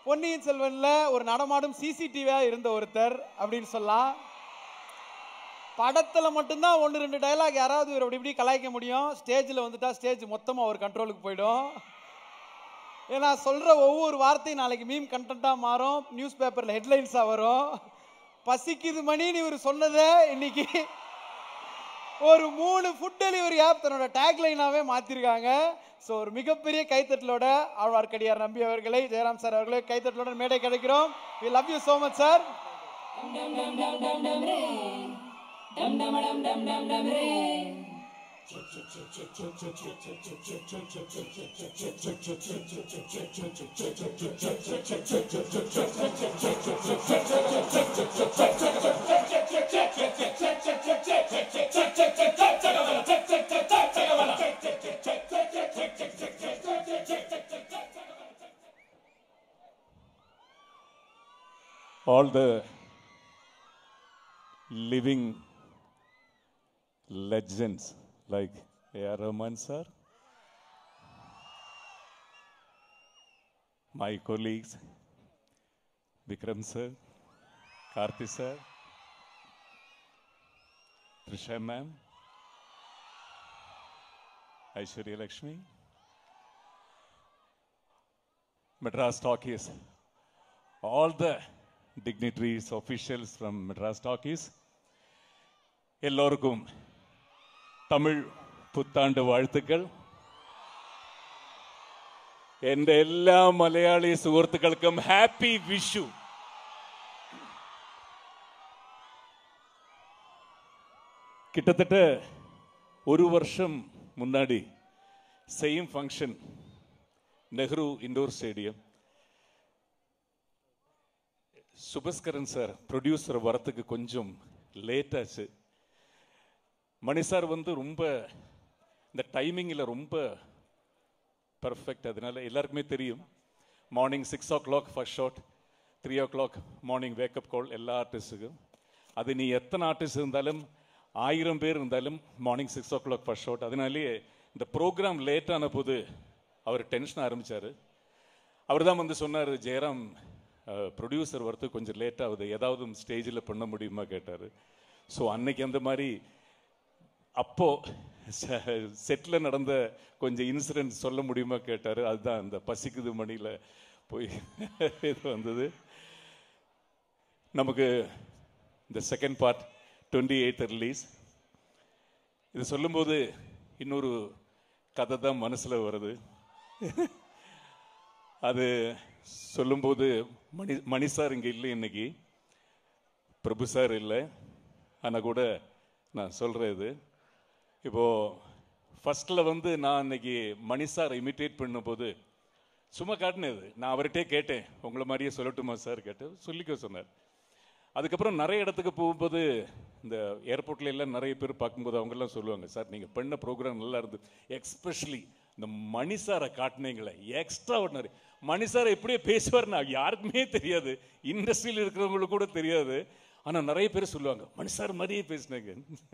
பொன்னியின் செல்வன்ல ஒரு நடமாடும் சிசிடிவியா இருந்த ஒருத்தர் அப்படின்னு சொல்லலாம் படத்துல மட்டும்தான் ஒன்று ரெண்டு டயலாக் யாராவது இவர் அப்படி இப்படி கலாய்க்க முடியும் ஸ்டேஜில் வந்துட்டா ஸ்டேஜ் மொத்தமாக அவர் கண்ட்ரோலுக்கு போயிடும் ஏன்னா சொல்ற ஒவ்வொரு வார்த்தையும் நாளைக்கு மீம் கண்டென்ட்டாக மாறும் நியூஸ் பேப்பரில் ஹெட்லைன்ஸாக வரும் பசிக்குது மணின்னு இவர் சொன்னதை இன்னைக்கு ஒரு மூணு ஃபுட் டெலிவரி ஆப் தன்னோட டேக்லைனாவே மாத்திருக்காங்க ஸோ ஒரு மிகப்பெரிய கைத்தட்டலோட ஆழ்வார்க்கடியார் நம்பி அவர்களை ஜெயராம் சார் அவர்களை கைத்தட்டலோட மேடை கிடைக்கிறோம் we love you so much sir all the living legends like A.R. Rahman sir, my colleagues, Vikram sir, Karthi sir, Trisha ma'am, Aishwarya Lakshmi, Madras Talkies, all the dignitaries, officials from Madras Talkies, எல்லோருக்கும் தமிழ் പുത്താണ്ട് വാഴ്ത്തുക്കൾ എൻ്റെ എല്ലാ മലയാളി സുഹൃത്തുക്കൾക്കും happy Vishu கிட்டத்தட்ட ஒரு வருஷம் முன்னாடி same function Nehru indoor stadium Subaskaran sir producer வரத்துக்கு கொஞ்சம் லேட் ஆச்சு மணி சார் வந்து ரொம்ப இந்த டைமிங்கில் ரொம்ப பர்ஃபெக்ட் அதனால எல்லாருக்குமே தெரியும் morning six o'clock first shot three o'clock morning wake up call எல்லா ஆர்டிஸ்ட்டுக்கும் அது நீ எத்தனை ஆர்டிஸ்ட் இருந்தாலும் ஆயிரம் பேர் இருந்தாலும் morning six o'clock first shot அதனாலேயே இந்த ப்ரோக்ராம் லேட்டான போது அவர் டென்ஷன் ஆரம்பிச்சாரு அவர் தான் வந்து சொன்னார் ஜெயராம் ப்ரொடியூசர் வரத்துக்கு கொஞ்சம் லேட் ஆகுது ஏதாவது ஸ்டேஜில் பண்ண முடியுமா கேட்டார் ஸோ அன்னைக்கு அந்த மாதிரி அப்போ செட்டில் நடந்த கொஞ்சம் இன்சிடென்ட் சொல்ல முடியுமா கேட்டார் அதுதான் அந்த பசிக்குது மணியில் போய் இது வந்தது நமக்கு இந்த second part twenty eight release இது சொல்லும்போது இன்னொரு கதை தான் மனசில் வருது அது சொல்லும்போது மணி மணி சார் இங்கே இல்லை இன்னைக்கு பிரபு சார் இல்லை ஆனால் கூட நான் சொல்கிறேன் இது இப்போது ஃபஸ்ட்டில் வந்து நான் இன்னைக்கு மணி சார் இமிட்டேட் பண்ணும்போது சும்மா காட்டினது நான் அவர்கிட்டே கேட்டேன் உங்களை மாதிரியே சொல்லட்டுமா சார் கேட்டு சொல்லிக்க சொன்னார் அதுக்கப்புறம் நிறைய இடத்துக்கு போகும்போது இந்த ஏர்போர்ட்ல எல்லாம் நிறைய பேர் பார்க்கும்போது அவங்கெல்லாம் சொல்லுவாங்க சார் நீங்கள் பண்ண ப்ரோக்ராம் நல்லா இருந்து எக்ஸ்பெஷலி இந்த மணி சாரை காட்டினீங்களே எக்ஸ்ட்ரா ஒர்டினரி மணி சார் எப்படியே பேசுவார்னா யாருக்குமே தெரியாது இண்டஸ்ட்ரியில் இருக்கிறவங்களுக்கு கூட தெரியாது ஆனால் நிறைய பேர் சொல்லுவாங்க மணி சார் மாதிரியே பேசினாங்க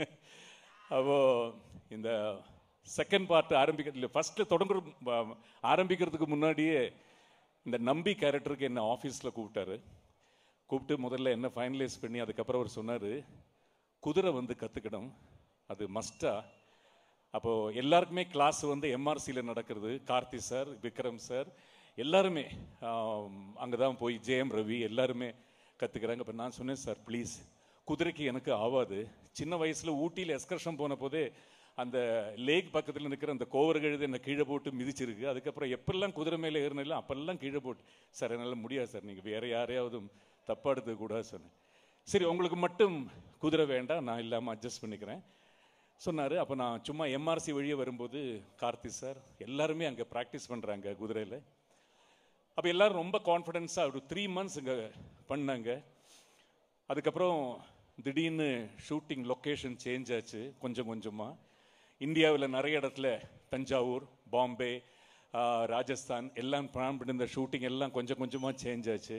அப்போ இந்த செகண்ட் பார்ட் ஆரம்பிக்கிறது இல்லை ஃபர்ஸ்ட்ல தொடங்குற ப- ஆரம்பிக்கிறதுக்கு முன்னாடியே இந்த நம்பி கேரக்டருக்கு என்ன ஆஃபீஸில் கூப்பிட்டாரு கூப்பிட்டு முதல்ல என்ன ஃபைனலைஸ் பண்ணி அதுக்கப்புறம் அவர் சொன்னார் குதிரை வந்து கற்றுக்கணும் அது மஸ்டா அப்போது எல்லாருக்குமே கிளாஸ் வந்து எம்ஆர்சியில் நடக்கிறது கார்த்தி சார் விக்ரம் சார் எல்லாருமே அங்கே தான் போய் ஜெயம் ரவி எல்லாருமே கற்றுக்கிறாங்க இப்போ நான் சொன்னேன் சார் ப்ளீஸ் குதிரைக்கு எனக்கு ஆவாது சின்ன வயசில் ஊட்டியில் எஸ்கர்ஷன் போன போதே அந்த லேக் பக்கத்தில் நிற்கிற அந்த கோவர் கழுது என்னை கீழே போட்டு மிதிச்சிருக்கு அதுக்கப்புறம் எப்பெல்லாம் குதிரை மேலே ஏறினாலும் அப்பெல்லாம் கீழே போட்டு சார் என்னால் முடியாது சார் நீங்கள் வேற யாரையாவது தப்பா எடுத்துக்க கூடாது சொன்னேன் சரி உங்களுக்கு மட்டும் குதிரை வேண்டாம் நான் இல்லாமல் அட்ஜஸ்ட் பண்ணிக்கிறேன் சொன்னார் அப்போ நான் சும்மா எம்ஆர்சி வழியே வரும்போது கார்த்தி சார் எல்லாருமே அங்கே ப்ராக்டிஸ் பண்ணுறாங்க குதிரையில் அப்போ எல்லாரும் ரொம்ப கான்ஃபிடென்ஸாக ஒரு த்ரீ மந்த்ஸ் இங்கே பண்ணாங்க அதுக்கப்புறம் திடீர்னு ஷூட்டிங் லொக்கேஷன் சேஞ்ச் ஆச்சு கொஞ்சம் கொஞ்சமாக இந்தியாவில் நிறைய இடத்துல தஞ்சாவூர் பாம்பே ஆஹ், ராஜஸ்தான் எல்லாம் பிளான் பண்ணியிருந்த ஷூட்டிங் எல்லாம் கொஞ்சம் கொஞ்சமாக சேஞ்ச் ஆச்சு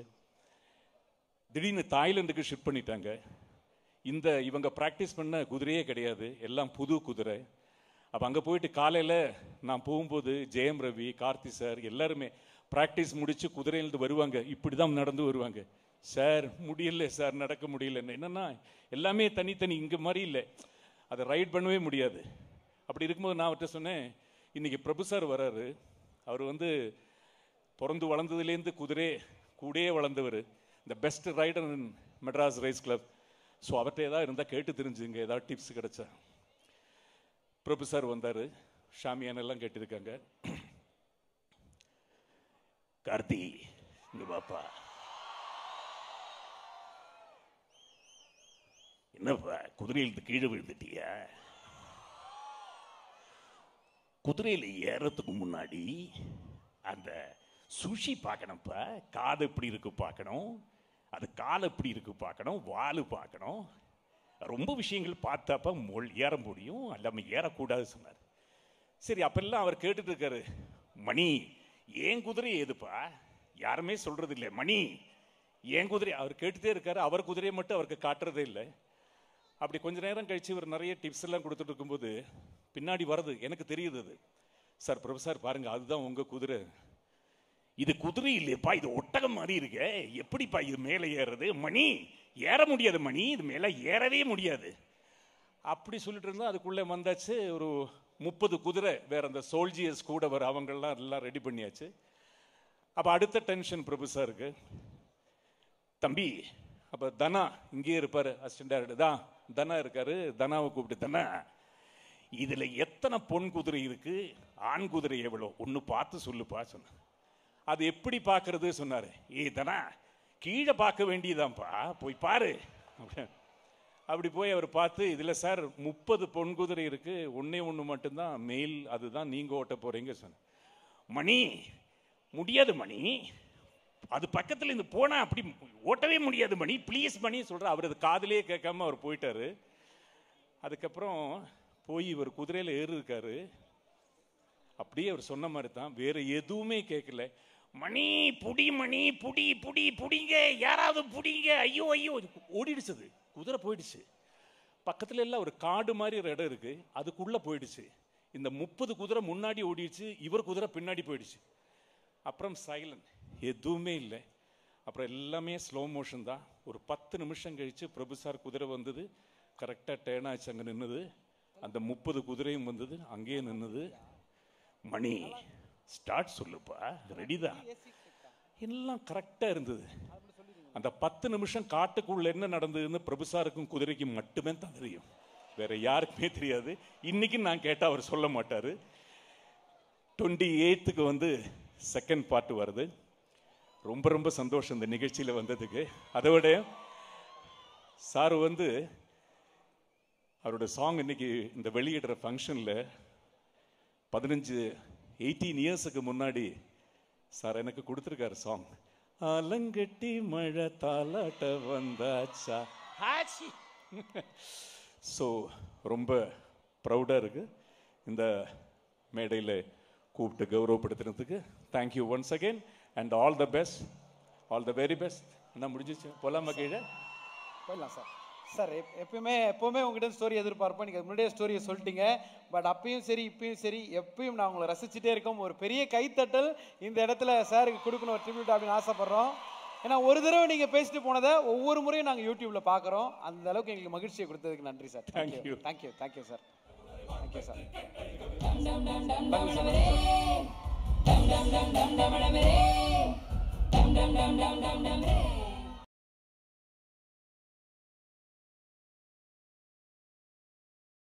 திடீர்னு தாய்லாந்துக்கு ஷிஃப்ட் பண்ணிட்டாங்க இந்த இவங்க ப்ராக்டிஸ் பண்ண குதிரையே கிடையாது எல்லாம் புது குதிரை அப்போ அங்கே போயிட்டு காலையில் நான் போகும்போது ஜெயம் ரவி கார்த்தி சார் எல்லாருமே ப்ராக்டிஸ் முடிச்சு குதிரையிலிருந்து வருவாங்க இப்படி தான் நடந்து வருவாங்க சார் முடியல சார் நடக்க முடியல என்னன்னா எல்லாமே தனித்தனி இங்கே மாதிரி இல்லை அதை ரைட் பண்ணவே முடியாது அப்படி இருக்கும்போது நான் அவர்கிட்ட சொன்னேன் இன்னைக்கு பிரபு சார் வராரு அவர் வந்து பிறந்து வளர்ந்ததுலேருந்து குதிரை கூடயே வளர்ந்தவர் இந்த best rider in Madras race club so அவர்கிட்ட ஏதாவது இருந்தால் கேட்டு தெரிஞ்சுங்க ஏதாவது டிப்ஸ் கிடைச்சா பிரபு சார் வந்தார் ஷாமியானெல்லாம் கேட்டிருக்காங்க கார்த்தி இங்க பாப்பா என்னப்பா குதிரையில் கீழே விழுந்துட்டியா குதிரையில் ஏறத்துக்கு முன்னாடி அந்த சுஷி பார்க்கணும்ப்பா காது எப்படி இருக்கு பார்க்கணும் அது கால் எப்படி இருக்கு பார்க்கணும் வால் பார்க்கணும் ரொம்ப விஷயங்கள் பார்த்தாப்ப மொழ் ஏற முடியும் எல்லாமே ஏறக்கூடாது சொன்னார் சரி அப்பெல்லாம் அவர் கேட்டுட்டு இருக்காரு மணி ஏன் குதிரை ஏதுப்பா யாருமே சொல்றது இல்லை மணி ஏன் குதிரை அவர் கேட்டுட்டே இருக்காரு அவர் குதிரையை மட்டும் அவருக்கு காட்டுறதே இல்லை அப்படி கொஞ்ச நேரம் கழிச்சு இவர் நிறைய டிப்ஸ் எல்லாம் கொடுத்துட்டு இருக்கும்போது பின்னாடி வருது எனக்கு தெரியுது அது சார் ப்ரொஃபஸர் பாருங்க அதுதான் உங்க குதிரை இது குதிரை இல்லையப்பா இது ஒட்டகம் மாதிரி இருக்கே எப்படிப்பா இது மேலே ஏறுறது மணி ஏற முடியாது மணி இது மேலே ஏறவே முடியாது அப்படி சொல்லிட்டு இருந்தா அதுக்குள்ளே வந்தாச்சு ஒரு முப்பது குதிரை வேற அந்த சோல்ஜியர்ஸ் கூட வர அவங்கெல்லாம் எல்லாம் ரெடி பண்ணியாச்சு அப்போ அடுத்த டென்ஷன் பிரபு சாருக்கு தம்பி அப்போ தனா இங்கேயே இருப்பாரு அசிஸ்டன்ட் டைரக்டர் தான் தனா இருக்காரு தனாவை கூப்பிட்டு தனா இதுல எத்தனை பொன் குதிரை இருக்கு ஆண் குதிரை எவ்வளோ ஒன்று பார்த்து சொல்லுப்பா சொன்ன அது எப்படி பார்க்கறது சொன்னாரு ஏ தனா கீழே பார்க்க வேண்டியதான்ப்பா போய் பாரு அப்படி- அப்படி போய் அவர் பார்த்து இதில் சார் முப்பது பொன் குதிரை இருக்கு ஒண்ணே ஒன்று மட்டும்தான் மெயில் அதுதான் நீங்க ஓட்ட போறீங்க சொன்ன மணி முடியாது மணி அது பக்கத்துல இருந்து போனா அப்படி ஓட்டவே முடியாது மணி ப்ளீஸ் மணி சொல்ற அவர் அது காதுலயே கேட்காம அவர் போயிட்டாரு அதுக்கப்புறம் போய் இவர் குதிரையில ஏறு இருக்காரு அப்படியே அவர் சொன்ன மாதிரி தான் வேற எதுவுமே கேட்கல மணி புடி மணி புடி புடி புடிங்க யாராவது புடிங்க ஐயோ ஐயோ ஓடிடுச்சு அது குதிரை போயிடுச்சு பக்கத்துல எல்லாம் ஒரு காடு மாதிரி ஒரு இடம் இருக்கு அதுக்குள்ள போயிடுச்சு இந்த முப்பது குதிரை முன்னாடி ஓடிடுச்சு இவர் குதிரை பின்னாடி போயிடுச்சு அப்புறம் சைலண்ட் எதுவுமே இல்லை அப்புறம் எல்லாமே ஸ்லோ மோஷன் தான் ஒரு பத்து நிமிஷம் கழிச்சு பிரபு சார் குதிரை வந்தது கரெக்டாக டேர்ன் ஆச்சு அங்கே நின்னுது அந்த முப்பது குதிரையும் வந்தது அங்கேயே நின்னுது மணி ஸ்டார்ட் சொல்லுப்பா ரெடி தான் எல்லாம் கரெக்டாக இருந்தது அந்த பத்து நிமிஷம் காட்டுக்குள்ள என்ன நடந்ததுன்னு பிரபுசாருக்கும் குதிரைக்கும் மட்டுமே தான் தெரியும் வேற யாருக்குமே தெரியாது இன்னைக்கு நான் கேட்டா அவர் சொல்ல மாட்டாரு டுவெண்ட்டி எயித்துக்கு வந்து செகண்ட் பார்ட் வருது ரொம்ப ரொம்ப சந்தோஷம் இந்த நிகழ்ச்சியில வந்ததுக்கு அதை விட சார் வந்து அவரோட சாங் இன்னைக்கு இந்த வெளியிடுற ஃபங்க்ஷனில் பதினஞ்சு எயிட்டீன் இயர்ஸுக்கு முன்னாடி சார் எனக்கு கொடுத்துருக்காரு சாங் அலங்கட்டி மழை தாலாட்ட வந்தாச்சா ஆச்சி ஸோ ரொம்ப ப்ரௌடாக இருக்கு இந்த மேடையில் கூப்பிட்டு கௌரவப்படுத்துறதுக்கு thank you once again and all the best all the very best என்ன முடிஞ்சிச்சு போலாமா கீழே போயிடலாம் சார் சார் எப் எப்பயுமே எப்போவுமே உங்ககிட்ட ஸ்டோரி எதிர்பார்ப்போம் நீங்கள் முன்னாடியே ஸ்டோரியை சொல்லிட்டீங்க பட் அப்பயும் சரி இப்பயும் சரி எப்பயும் நான் உங்களை ரசிச்சுட்டே இருக்கோம் ஒரு பெரிய கைத்தட்டல் இந்த இடத்துல சாருக்கு கொடுக்கணும் ஒரு ட்ரிபியூட் அப்படின்னு ஆசைப்படுறோம் ஏன்னா ஒரு தடவை நீங்கள் பேசிட்டு போனதை ஒவ்வொரு முறையும் நாங்கள் யூடியூப்பில் பார்க்குறோம் அந்த அளவுக்கு எங்களுக்கு மகிழ்ச்சியை கொடுத்ததுக்கு நன்றி sir Thank thank you you. Thank you thank you sir thank you sir dum dum dum dum dum dum dum dum dum dum dum dum dum